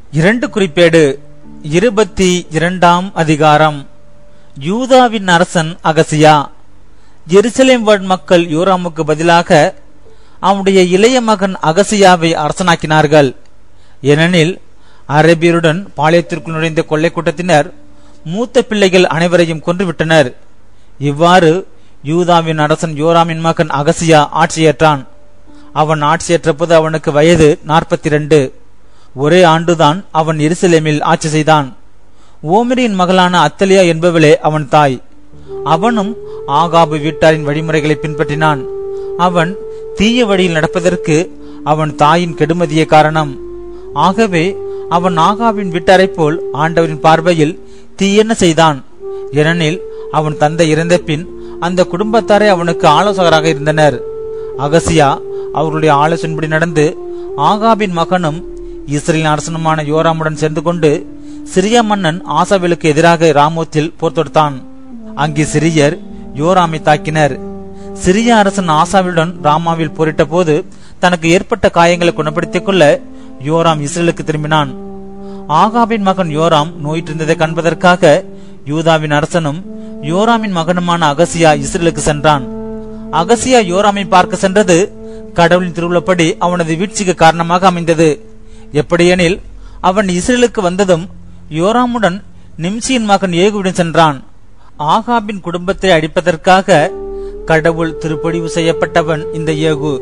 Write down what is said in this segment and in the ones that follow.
இரண்டு குறிப்பேடு இருபத்தி இரண்டாம் அதிகாரம் யூதாவின் அரசன் அகசியா ஜெருசலேம் வாழ் மக்கள் யோராமுக்கு பதிலாக அவனுடைய இளைய மகன் அகசியாவை அரசனாக்கினார்கள் ஏனெனில் அரேபியருடன் பாளையத்திற்குள் நுழைந்த கொள்ளை கூட்டத்தினர் மூத்த பிள்ளைகள் அனைவரையும் கொன்றுவிட்டனர் இவ்வாறு யூதாவின் அரசன் யோராமின் மகன் அகசியா ஆட்சியேற்றான் அவன் ஆட்சியேற்றபோது அவனுக்கு வயது நாற்பத்தி இரண்டு ஒரே ஆண்டுதான் அவன் எருசலேமில் ஆட்சி செய்தான் ஓமரியின் மகளான அத்தலியா என்பவளே அவன் தாய் அவனும் ஆகாபு வீட்டாரின் வழிமுறைகளை பின்பற்றினான் அவன் தீய வழியில் நடப்பதற்கு அவன் தாயின் கெடுமதியே காரணம் ஆகவே அவன் ஆகாவின் வீட்டாரைப் போல் ஆண்டவரின் பார்வையில் தீயென்ன செய்தான் ஏனெனில் அவன் தந்தை இறந்த பின் அந்த குடும்பத்தாரே அவனுக்கு ஆலோசகராக இருந்தனர் அகசியா அவர்களுடைய ஆலோசனைப்படி நடந்து ஆகாபின் மகனும் இஸ்ரேலின் அரசனுமான யோராமுடன் சேர்ந்து கொண்டு சிரிய மன்னன் ஆசாவேலுக்கு எதிராக ராமோத்தில் போர் தொடுத்தான் அங்கே சிரியர் யோராமை தாக்கினர் சிரிய அரசன் ஆசாவிலுடன் ராமாவில் போரிட்ட போது தனக்கு ஏற்பட்ட காயங்களை குணப்படுத்திக் கொள்ள யோராம் இஸ்ரேலுக்கு திரும்பினான் ஆகாபின் மகன் யோராம் நோயிற்றிருந்ததை காண்பதற்காக யூதாவின் அரசனும் யோராமின் மகனுமான அகசியா இஸ்ரேலுக்கு சென்றான் அகசியா யோராமை பார்க்க சென்றது கடவுளின் திருவுளப்படி அவனது வீழ்ச்சிக்கு காரணமாக அமைந்தது எப்படியெனில் அவன் இஸ்ரேலுக்கு வந்ததும் யோராமுடன் நிம்சியின் மகன் ஏகுவுடன் சென்றான் ஆகாபின் குடும்பத்தை அழிப்பதற்காக கடவுள் திருப்பொழிவு செய்யப்பட்டவன் இந்த ஏகு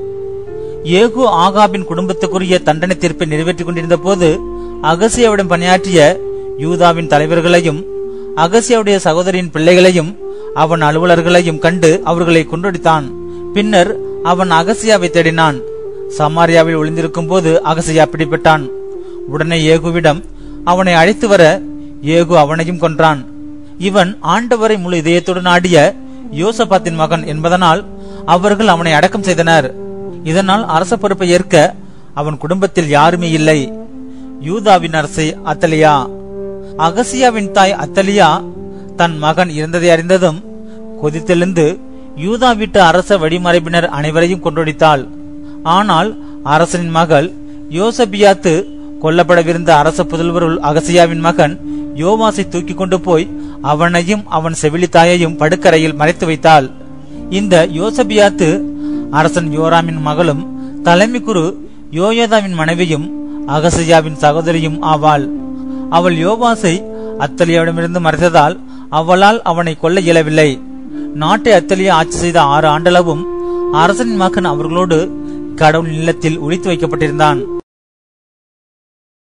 ஏகு ஆகாபின் குடும்பத்துக்குரிய தண்டனை தீர்ப்பை நிறைவேற்றிக் கொண்டிருந்த போது அகசியாவுடன் பணியாற்றிய யூதாவின் தலைவர்களையும் அகசியாவுடைய சகோதரியின் பிள்ளைகளையும் அவன் அலுவலர்களையும் கண்டு அவர்களை கொன்றொடித்தான் பின்னர் அவன் அகசியாவை தேடினான் சமாரியாவில் ஒளிந்திருக்கும் போது அகசியா பிடிபட்டான் உடனே ஏகுவிடம் அவனை அழைத்து வர ஏகு அவனையும் கொன்றான் இவன் ஆண்டவரை முழு இதயத்துடன் ஆடிய யோசபாத்தின் மகன் என்பதனால் அவர்கள் அவனை அடக்கம் செய்தனர் இதனால் அரச பொறுப்பை ஏற்க அவன் குடும்பத்தில் யாருமே இல்லை யூதாவின் அரசை அத்தலியா அகசியாவின் தாய் அத்தலியா தன் மகன் இறந்ததை அறிந்ததும் கொதித்தெழுந்து யூதா வீட்டு அரச வழிமறைப்பினர் அனைவரையும் கொன்றொடித்தாள் ஆனால் அரசனின் மகள் யோசபியாத்து கொல்லப்படவிருந்த அரச புதல்வருள் அகசியாவின் மகன் யோவாசை தூக்கி கொண்டு போய் அவனையும் அவன் செவிலி தாயையும் படுக்கரையில் மறைத்து வைத்தாள் இந்த யோசபியாத்து அரசன் யோராமின் மகளும் தலைமை குரு யோயதாவின் மனைவியும் அகசியாவின் சகோதரியும் ஆவாள் அவள் யோவாசை அத்தலியாவிடமிருந்து மறைத்ததால் அவளால் அவனை கொல்ல இயலவில்லை நாட்டை அத்தலியா ஆட்சி செய்த ஆறு ஆண்டளவும் அரசனின் மகன் அவர்களோடு கடவுள் நிலத்தில் ஒழித்து வைக்கப்பட்டிருந்தான்